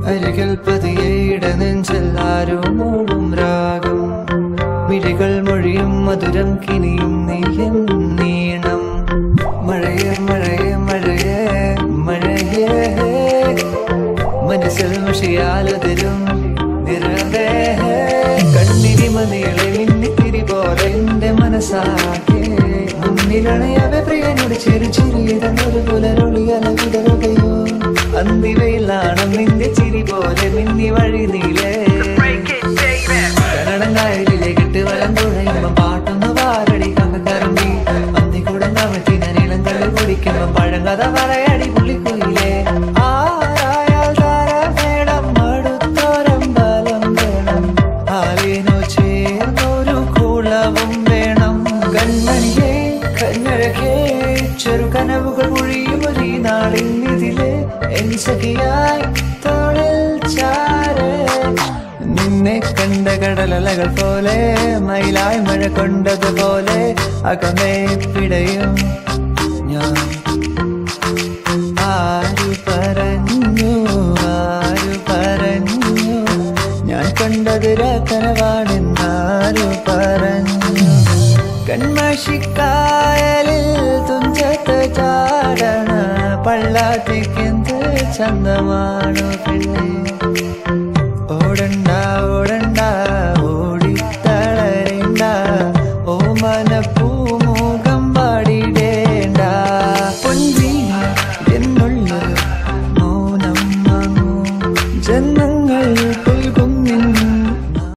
അരികിൽ പതിയെ ഇടനെഞ്ചിൽ ആരോ മൂടും രാഗം മിഴികൾ മൊഴിയും മധുരം കിനിയും നീയും നീണം മഴയെ മഴയെ മഴയെ മഴയേ മനസ്സിൽ മഷിയാലതിരും നിറവേ കണ്ണിരി മതികളെ മിന്നിത്തിരി പോലെ എന്റെ മനസ്സാകെ മുന്നിലണയവെ പ്രിയനോട് ചെറു ചിരിയിടന്നൊരു പുലരൊളിയല വിടരുകയോ അന്തിവയിലാണ് നിന്റെ ചിരി പോലെ മിന്നി വഴി നീലേ കന്നടം കായലിലേക്കിട്ട് വലം തുഴയുമ്പോ പാട്ടൊന്ന് പാരടി കമ്പി അന്തിക്കൂടം കമറ്റിന നീളം കള്ളു കുടിക്കുമ്പോ പഴങ്കഥ പറയടി പുള്ളിക്കുയിലേ ആരായാൽ താരം വേണം അടുത്തോരം ബലം വേണം ആലിനു ചേർന്നൊരു കുളവും വേണം കൺമണിയെ കണ്ണഴകേ ചെറു കനവുകൾ മൊഴിയും ഒരു നാളിൽ ഇതിലെ എൻ സഖിയായി തോളിൽ ചാരേ നിന്നെ കണ്ട കടലലകൾ പോലെ മയിലായി മഴ കൊണ്ടതുപോലെ അകമേ പിടയും ഞാൻ ആരു പറഞ്ഞു ആരു പറഞ്ഞു ഞാൻ കണ്ടത് കനവാണെന്നാരു പറഞ്ഞു കൺമഷിക്കായലിൽ തുഞ്ചത്ത് ചാടണ പള്ളാത്തേക്കെന്ത് ചന്തമാണു പെണ്ണേ ഓടണ്ട ഓടണ്ട ഓടിത്തളരണ്ട ഓ മനപ്പൂമുഖം പാടിടേണ്ട പൊൻവീണ എന്നുള്ളൊരു മൗനം വാങ്ങൂ ജന്മ